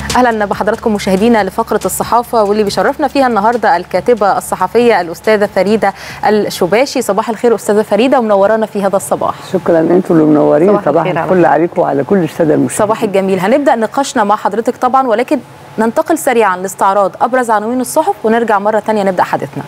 اهلا بحضراتكم مشاهدينا لفقره الصحافه واللي بيشرفنا فيها النهارده الكاتبه الصحفيه الاستاذه فريده الشباشي صباح الخير استاذه فريده ومنورانا في هذا الصباح شكرا انتوا اللي منورين صباح صباح الخير على الفل عليكم وعلى كل الساده المشاهدين صباح الجميل هنبدا نقاشنا مع حضرتك طبعا ولكن ننتقل سريعا لاستعراض ابرز عناوين الصحف ونرجع مره ثانيه نبدا حديثنا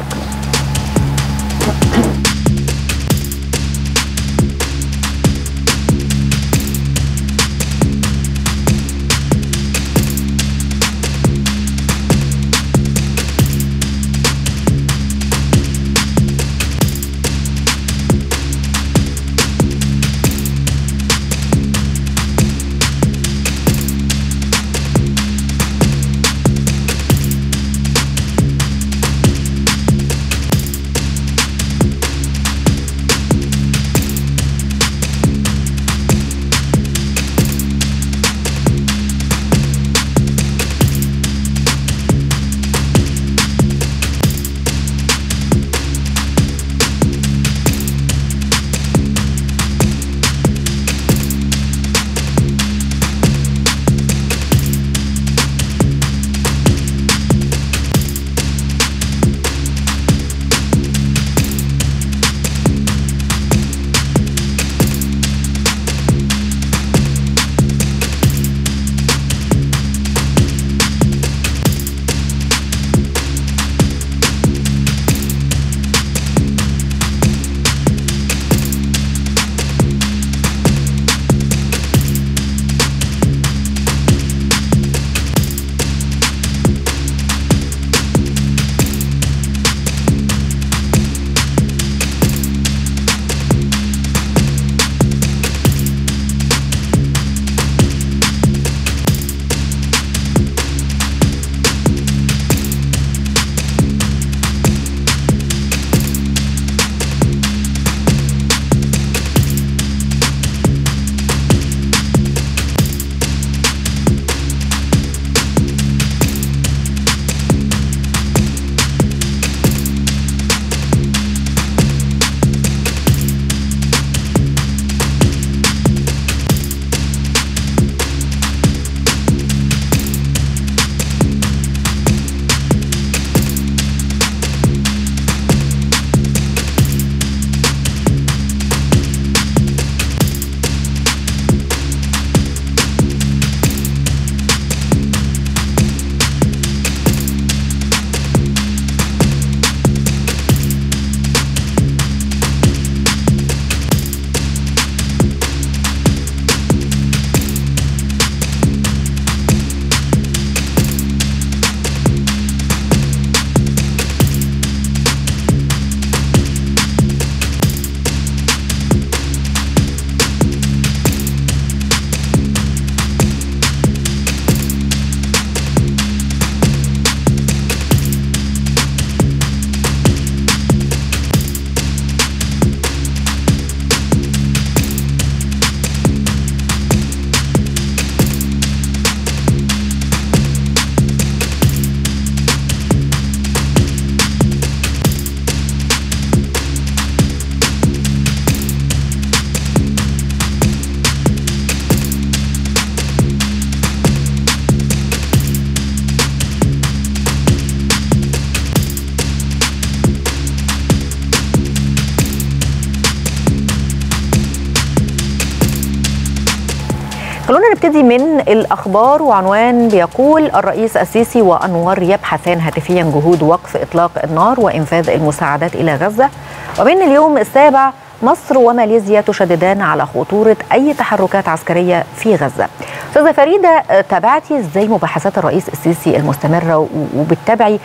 خلونا نبتدي من الأخبار وعنوان بيقول الرئيس السيسي وأنور يبحثان هاتفيا جهود وقف إطلاق النار وإنفاذ المساعدات إلى غزة ومن اليوم السابع مصر وماليزيا تشددان على خطورة أي تحركات عسكرية في غزة أستاذة فريدة تابعتي إزاي مباحثات الرئيس السيسي المستمرة وبتتابعي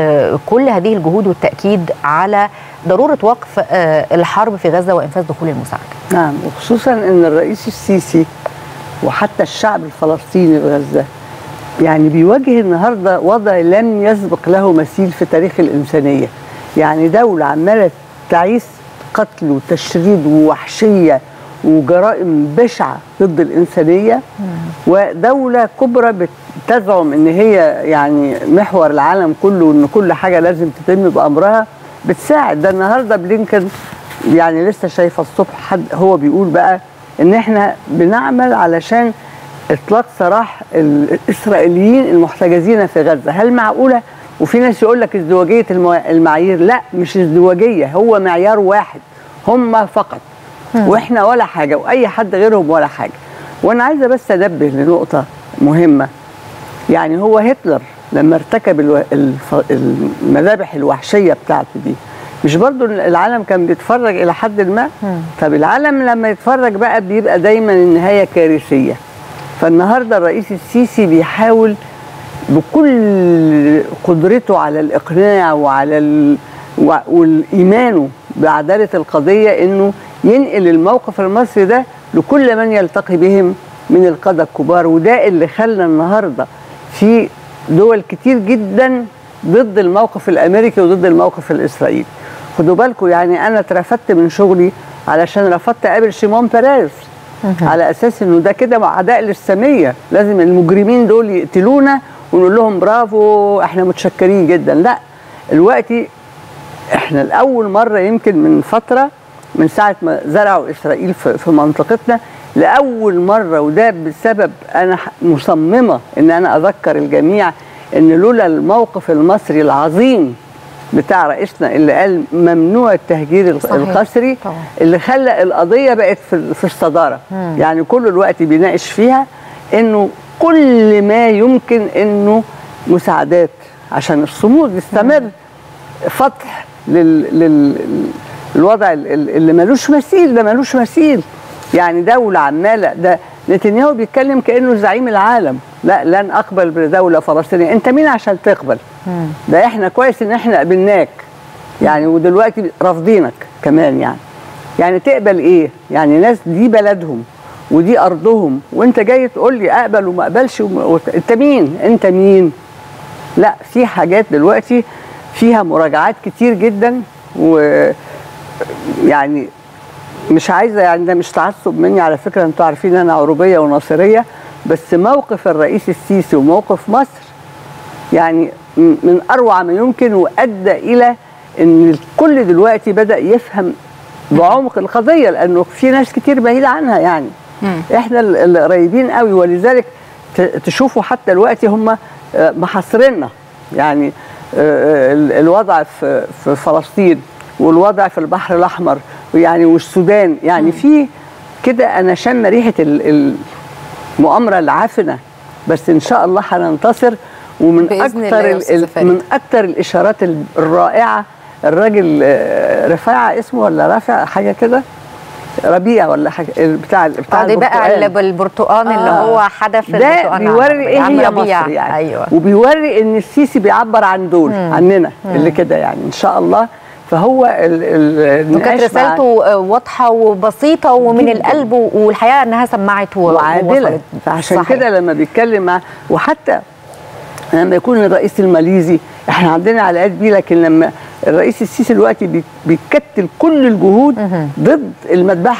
كل هذه الجهود والتأكيد على ضرورة وقف الحرب في غزة وإنفاذ دخول المساعدة نعم وخصوصا أن الرئيس السيسي وحتى الشعب الفلسطيني في غزة يعني بيواجه النهاردة وضع لم يسبق له مثيل في تاريخ الإنسانية يعني دولة عمالة تعيش قتل وتشريد ووحشية وجرائم بشعة ضد الإنسانية ودولة كبرى بتزعم إن هي يعني محور العالم كله وإن كل حاجة لازم تتم بأمرها بتساعد ده النهاردة بلينكن يعني لسه شايفة الصبح حد هو بيقول بقى إن إحنا بنعمل علشان اطلاق سراح الاسرائيليين المحتجزين في غزه هل معقوله وفي ناس يقول لك ازدواجيه المو- المعايير لا مش ازدواجيه هو معيار واحد هم فقط واحنا ولا حاجه واي حد غيرهم ولا حاجه وانا عايزه بس انبه لنقطه مهمه يعني هو هتلر لما ارتكب الو... الف... المذابح الوحشيه بتاعته دي مش برضو العالم كان بيتفرج الى حد ما طب العالم لما يتفرج بقى بيبقى دايما النهايه كارثيه فالنهارده الرئيس السيسي بيحاول بكل قدرته على الاقناع وعلى ال... و... والايمانه بعداله القضيه انه ينقل الموقف المصري ده لكل من يلتقي بهم من القاده الكبار وده اللي خلى النهارده في دول كتير جدا ضد الموقف الامريكي وضد الموقف الاسرائيلي خدوا بالكم يعني انا اترفدت من شغلي علشان رفضت اقابل شيمون بيريز على اساس انه ده كده عداء للساميه لازم المجرمين دول يقتلونا ونقول لهم برافو احنا متشكرين جدا لا دلوقتي احنا لاول مره يمكن من فتره من ساعه ما زرعوا اسرائيل في, في منطقتنا لاول مره وده بسبب انا ح- مصممه ان انا اذكر الجميع ان لولا الموقف المصري العظيم بتاع رئيسنا اللي قال ممنوع التهجير الق- صحيح. القسري طبعا. اللي خلى القضيه بقت في, في الصداره يعني كل الوقت بيناقش فيها انه كل ما يمكن انه مساعدات عشان الصمود يستمر فتح لل... لل... الوضع ال- ال- اللي ملوش مثيل ده ملوش مثيل يعني دولة عمالة ده نتنياهو بيتكلم كأنه زعيم العالم لا لن أقبل بدولة فلسطينية أنت مين عشان تقبل ده إحنا كويس إن إحنا قبلناك يعني ودلوقتي رافضينك كمان يعني يعني تقبل إيه يعني ناس دي بلدهم ودي أرضهم وأنت جاي تقول لي أقبل وما أقبلش وم... وت- أنت مين أنت مين لا في حاجات دلوقتي فيها مراجعات كتير جدا و يعني مش عايزه يعني ده مش تعصب مني على فكره انتوا عارفين انا عروبيه وناصريه بس موقف الرئيس السيسي وموقف مصر يعني م- من اروع ما يمكن وادى الى ان الكل دلوقتي بدا يفهم بعمق القضيه لانه في ناس كتير بعيده عنها يعني احنا ال- القريبين قوي ولذلك ت- تشوفوا حتى دلوقتي هم آه، محاصريننا يعني آه، ال- الوضع في في فلسطين والوضع في البحر الاحمر يعني والسودان يعني في كده انا شم ريحه ال- المؤامره العافنه بس ان شاء الله هننتصر ومن بإذن اكتر الله يا ال- أستاذة ال- فريدة. من اكتر الاشارات ال- الرائعه الراجل آه، رفاعه اسمه ولا رافع حاجه كده ربيع ولا حاجه بتاع بتاع اه دي بقى البرتقال. اللي بالبرتقان اللي آه. هو حدث ده البرتقان بيوري ايه عم هي ربيع. مصر يعني ايوه وبيوري ان السيسي بيعبر عن دول عننا اللي كده يعني ان شاء الله فهو ال ال وكانت النقاش مع- رسالته آه، واضحه وبسيطه ومن جداً. القلب والحقيقه انها سمعت و- وعادله ووصلت. فعشان صحيح. كده لما بيتكلم مع وحتى لما يكون الرئيس الماليزي احنا عندنا علاقات بيه لكن لما الرئيس السيسي دلوقتي بي- بيكتل كل الجهود ضد المذبحه